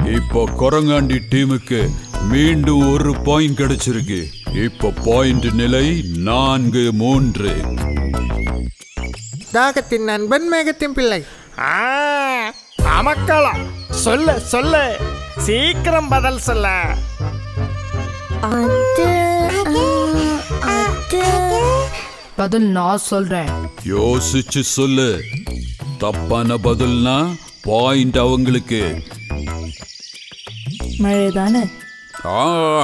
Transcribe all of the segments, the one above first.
இப்போ குரங்காண்டி டீமுக்கு மீண்டும் ஒரு பாயிண்ட் கிடைச்சிருக்கு இப்போ பாயிண்ட் நிலை நான்கு மூன்று தாகத்தின் நண்பன் மேகத்தின் பிள்ளை ஆ, அமக்களம் சொல்லு சொல்லு சீக்கிரம் பதில் சொல்ல அது ஆ, அது பதில் நான் சொல்றேன் யோசிச்சு சொல்லு தப்பான பதில்னா பாயிண்ட் அவங்களுக்கு மழை தானே ஆ,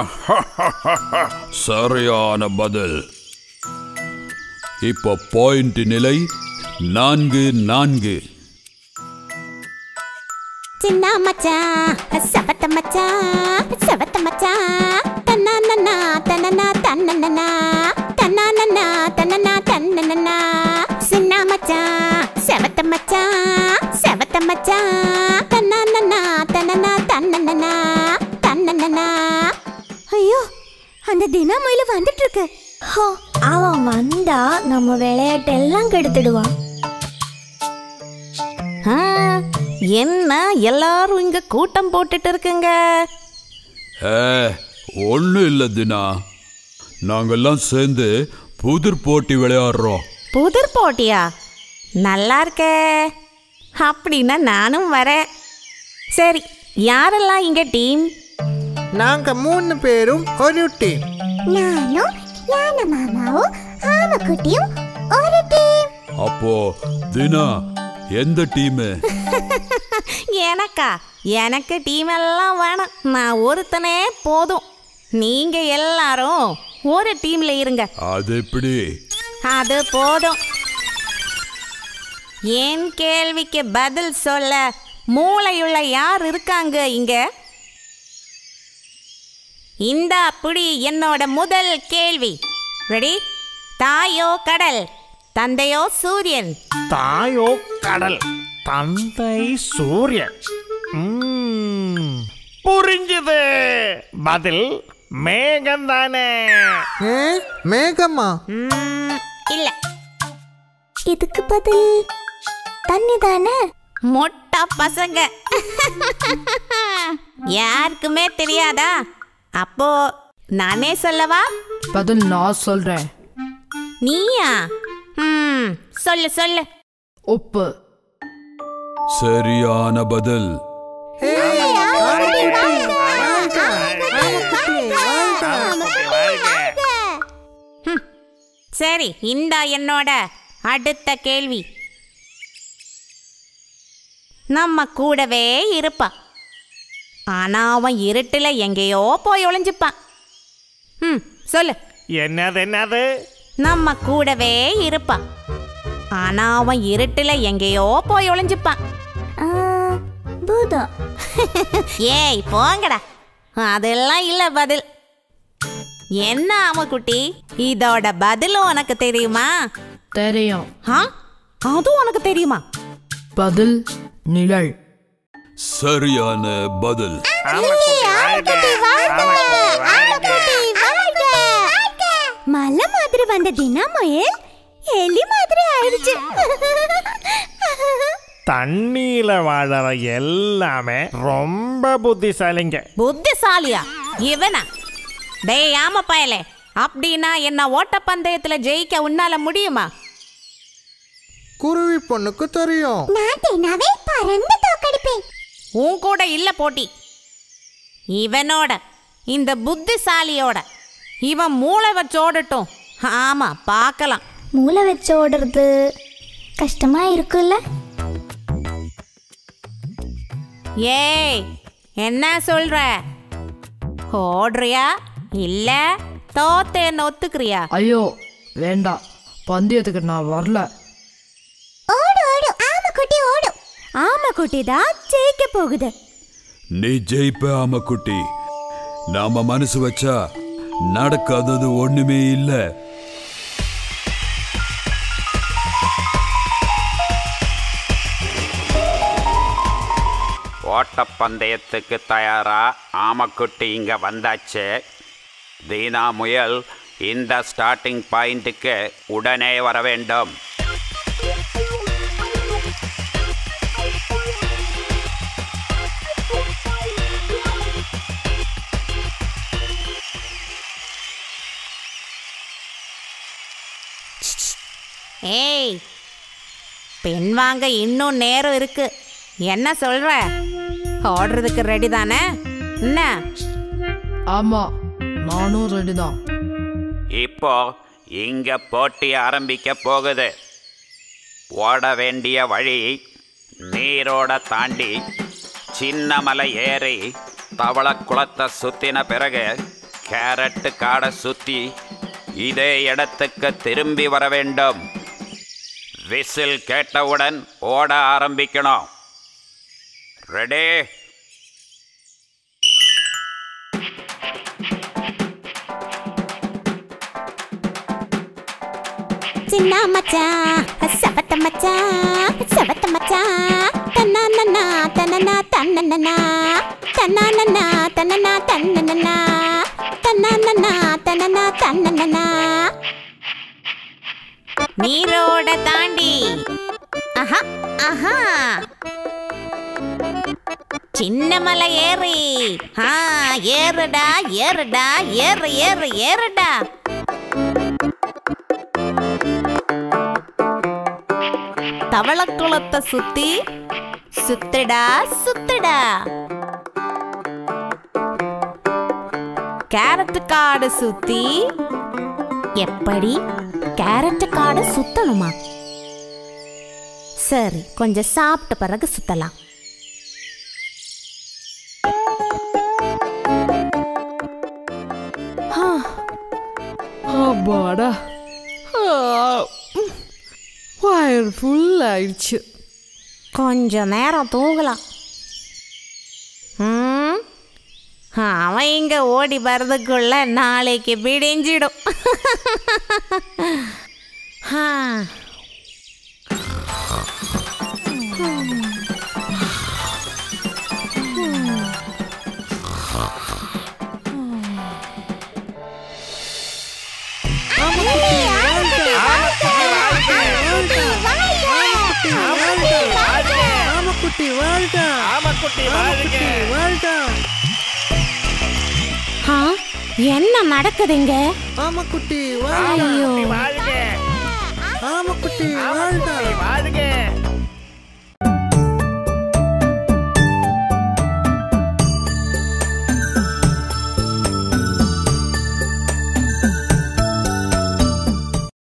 சரியான பதில் இப்போ பாயிண்ட் நிலை நான்கு நான்கு சின்ன மச்சான் சவத்த மச்சான் சவத்த மச்சான் தன்னானனா தன்னனா தன்னனா தன்னானனா தன்னனா தன்னனா சின்ன மச்சான் செவத்த மச்சான் செவத்த மச்சான் தன்னானனா தன்னனா தன்னனா தன்னனா ஐயோ அந்த தினமயில வந்துட்டு இருக்கு அவன் வந்தா நம்ம விளையாட்டெல்லாம் கெடுத்துடுவான் ஆ, என்ன எல்லாரும் இங்க கூட்டம் போட்டுட்டு இருக்குங்க ஏ ஒன்றும் இல்லை தினா நாங்கெல்லாம் சேர்ந்து புதிர் போட்டி விளையாடுறோம் புதிர் போட்டியா நல்லா இருக்கே அப்படின்னா நானும் வரேன் சரி யாரெல்லாம் இங்க டீம் நாங்க மூணு பேரும் ஒரு டீம் நானும் யானை மாமாவும் ஆமக்குட்டியும் ஒரு டீம் அப்போ தினா எந்த டீமு எனக்கா எனக்கு டீம் எல்லாம் வேணாம் நான் ஒருத்தனே போதும் நீங்க எல்லாரும் ஒரு டீம்ல இருங்க அது எப்படி அது போதும் என் கேள்விக்கு பதில் சொல்ல மூளையுள்ள யார் இருக்காங்க இங்க இந்த அப்படி என்னோட முதல் கேள்வி ரெடி தாயோ கடல் தந்தையோ சூரியன் தாயோ கடல் தந்தை சூரியன் ம், புரிஞ்சுது பதில் மேகம் தானே ஏ மேகமா ம், இல்ல இதுக்கு பதில் தண்ணி தானே மொட்டா பசங்க யாருக்குமே தெரியாதா அப்போ நானே சொல்லவா பதில் நான் சொல்றேன் நீயா ம் சொல்லு சொல்லு உப்பு சரியான பதில் சரி இந்தா என்னோட அடுத்த கேள்வி நம்ம கூடவே இருப்பான் ஆனா அவன் இருட்டுல எங்கேயோ போய் ஒளிஞ்சுப்பான் ம் சொல்லு என்னது என்னது நம்ம கூடவே இருப்பான் ஆனா அவன் இருட்டுல எங்கேயோ போய் ஒளிஞ்சுப்பான் ஆ, பூதம் ஏய் போங்கடா அதெல்லாம் இல்ல பதில் என்ன ஆமக்குட்டி இதோட பதிலும் உனக்கு தெரியுமா தெரியும் ஆ அதுவும் உனக்கு தெரியுமா பதில் நிழல் சரியான பதில் மலை மாதிரி வந்த தினமயில் எலி மாதிரி ஆயிடுச்சு தண்ணியில வாழற எல்லாமே ரொம்ப புத்திசாலிங்க புத்திசாலியா இவனா டேய் ஆம பயலே அப்படின்னா என்ன ஓட்டப்பந்தயத்துல ஜெயிக்க உன்னால முடியுமா குருவி பொண்ணுக்கு தெரியும் நான் தினாவை பறந்து தோக்கடிப்பேன் உன் கூட இல்ல போட்டி இவனோட இந்த புத்திசாலியோட இவன் மூளை வச்சோடட்டும் ஆமா பார்க்கலாம் மூளை வச்சு ஓடுறது கஷ்டமா இருக்குல்ல ஏய் என்ன சொல்ற ஓடுறியா இல்ல தோத்தேன்னு ஒத்துக்கிறியா ஐயோ வேண்டாம் பந்தயத்துக்கு நான் வரல ஓடு ஓடு ஆமா குட்டி ஓடு ஆமா குட்டி தான் ஜெயிக்க போகுது நீ ஜெயிப்ப ஆமக்குட்டி நாம மனசு வச்சா நடக்காதது ஒண்ணுமே இல்லை ஓட்டப்பந்தயத்துக்கு தயாரா ஆமக்குட்டி இங்க வந்தாச்சு தீனா முயல் இந்த ஸ்டார்டிங் பாயிண்ட்டுக்கு உடனே வர வேண்டும் டேய் பெண் வாங்க இன்னும் நேரம் இருக்கு என்ன சொல்ற ஓடுறதுக்கு ரெடி தானே என்ன ஆமா நானும் ரெடி தான் இப்போ இங்க போட்டி ஆரம்பிக்க போகுது ஓட வேண்டிய வழி நீரோட தாண்டி சின்ன மலை ஏறி தவளக்குளத்தை சுத்தின பிறகு கேரட்டு காடை சுத்தி இதே இடத்துக்கு திரும்பி வர வேண்டும் விசில் கேட்டவுடன் ஓட ஆரம்பிக்கணும் ரெடி சின்ன மச்சான் சவத்த மச்சான் சவத்த மச்சான் தன்னா தன்னா தன்னா தன்னா தன்னா தன்னா தன்னா தன்னா தன்னா நீரோட தாண்டி ஆஹா ஆஹா சின்ன மலை ஏறி ஆ ஏறுடா ஏறுடா ஏறு ஏறு ஏறுடா தவளக்குளத்தை சுத்தி சுத்துடா சுத்துடா கேரட் காடு சுத்தி எப்படி கேரட் காடு சுத்தணுமா சரி கொஞ்சம் சாப்பிட்ட பிறகு சுத்தலாம் அப்பாடா வயர் ஃபுல் ஆயிடுச்சு கொஞ்ச நேரம் தூங்கலாம் ம், அவன் இங்க ஓடி வர்றதுக்குள்ள நாளைக்கு விடிஞ்சிடும் ஆ. ஆமக்குட்டி வாழ்க ஆமக்குட்டி வாழ்க வாழ்க ஆ, என்ன நடக்குதுங்க ஆமக்குட்டி வாழ்க ஐயோ வாழ்க